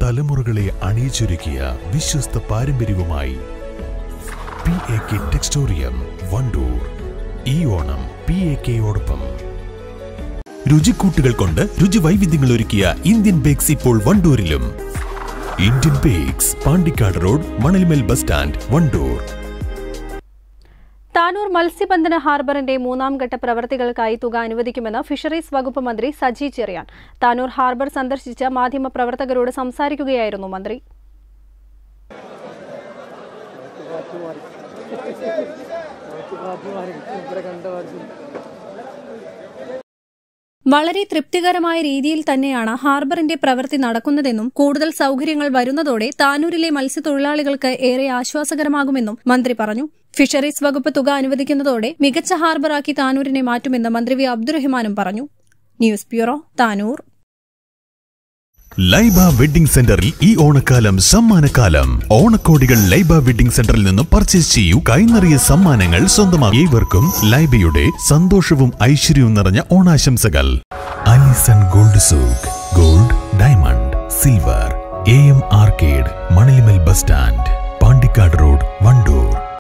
തലമുറകളെ അണിയിച്ചൊരുക്കിയ വിശ്വസ്ത പാരമ്പര്യവുമായി P A K Textorium Wandoor ഈ ഓണം പി എ കെയോടൊപ്പം രുചിക്കൂട്ടുകൾ കൊണ്ട് രുചി വൈവിധ്യങ്ങൾ ഒരുക്കിയ ഇന്ത്യൻ ബേക്സ് ഇപ്പോൾ വണ്ടൂരിലും Indian Bakes Pandikkad road Manalmel bus stand Wandoor Tanur മത്സ്യബന്ധന ഹാർബറിന്റെ മൂന്നാം ഘട്ട പ്രവൃത്തികൾക്കായി തുക അനുവദിക്കുമെന്ന് ഫിഷറീസ് വകുപ്പ് മന്ത്രി സജി ചെറിയാൻ താനൂർ ഹാർബർ സന്ദർശിച്ച മാധ്യമപ്രവർത്തകരോട് സംസാരിക്കുകയായിരുന്നു മന്ത്രി വളരെ തൃപ്തികരമായ രീതിയിൽ തന്നെയാണ് ഹാർബറിന്റെ പ്രവൃത്തി നടക്കുന്നതെന്നും കൂടുതൽ സൌകര്യങ്ങൾ വരുന്നതോടെ താനൂരിലെ മത്സ്യത്തൊഴിലാളികൾക്ക് ഏറെ ആശ്വാസകരമാകുമെന്നും മന്ത്രി പറഞ്ഞു ഫിഷറീസ് വകുപ്പ് തുക അനുവദിക്കുന്നതോടെ മികച്ച ഹാർബറാക്കി താനൂരിനെ മാറ്റുമെന്ന് മന്ത്രി വി അബ്ദുറഹിമാനും പറഞ്ഞു news bureau Tanur Laiba wedding സെന്ററിൽ ഈ ഓണക്കാലം സമ്മാനക്കാലം ഓണക്കോടികൾ ലൈബ വെഡിംഗ് സെന്ററിൽ നിന്ന് പർച്ചേസ് ചെയ്യൂ കൈനിറിയ സമ്മാനങ്ങൾ സ്വന്തമാക്കി ഏവർക്കും ലൈബയുടെ സന്തോഷവും ഐശ്വര്യവും നിറഞ്ഞ ഓണാശംസകൾ Alison gold souk gold diamond silver A M arcade Manalimal bus stand Pandikkad road Wandoor